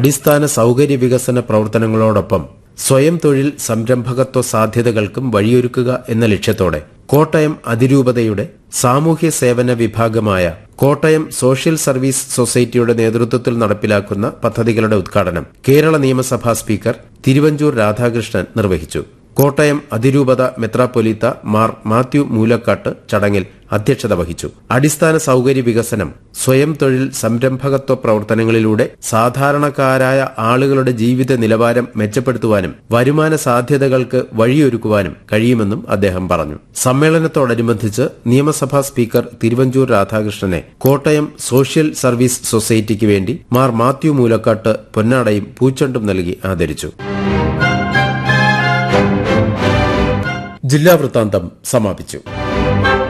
അടിസ്ഥാന സൗകര്യ വികസന പ്രവർത്തനങ്ങളോടൊപ്പം സ്വയം തൊഴിൽ സംരംഭകത്വ സാധ്യതകൾക്കും വഴിയൊരുക്കുക എന്ന ലക്ഷ്യത്തോടെ കോട്ടയം അതിരൂപതയുടെ സാമൂഹ്യ സേവന വിഭാഗമായ കോട്ടയം സോഷ്യൽ സർവീസ് സൊസൈറ്റിയുടെ നേതൃത്വത്തിൽ നടപ്പിലാക്കുന്ന പദ്ധതികളുടെ ഉദ്ഘാടനം കേരള നിയമസഭാ സ്പീക്കർ തിരുവഞ്ചൂർ രാധാകൃഷ്ണൻ നിർവഹിച്ചു കോട്ടയം അതിരൂപത മെത്രാപ്പൊലീത്ത മാർ മാത്യു മൂലക്കാട്ട് ചടങ്ങിൽ അധ്യക്ഷത വഹിച്ചു അടിസ്ഥാന സൗകര്യ വികസനം സ്വയം തൊഴിൽ സംരംഭകത്വ പ്രവർത്തനങ്ങളിലൂടെ സാധാരണക്കാരായ ആളുകളുടെ ജീവിത നിലവാരം മെച്ചപ്പെടുത്തുവാനും വരുമാന സാധ്യതകൾക്ക് വഴിയൊരുക്കുവാനും കഴിയുമെന്നും അദ്ദേഹം പറഞ്ഞു സമ്മേളനത്തോടനുബന്ധിച്ച് നിയമസഭാ സ്പീക്കർ തിരുവഞ്ചൂർ രാധാകൃഷ്ണനെ കോട്ടയം സോഷ്യൽ സർവീസ് സൊസൈറ്റിക്ക് വേണ്ടി മാർ മാത്യു മൂലക്കാട്ട് പൊന്നാടയും പൂച്ചെണ്ടും നൽകി ആദരിച്ചു ജില്ലാ വൃത്താന്തം സമാപിച്ചു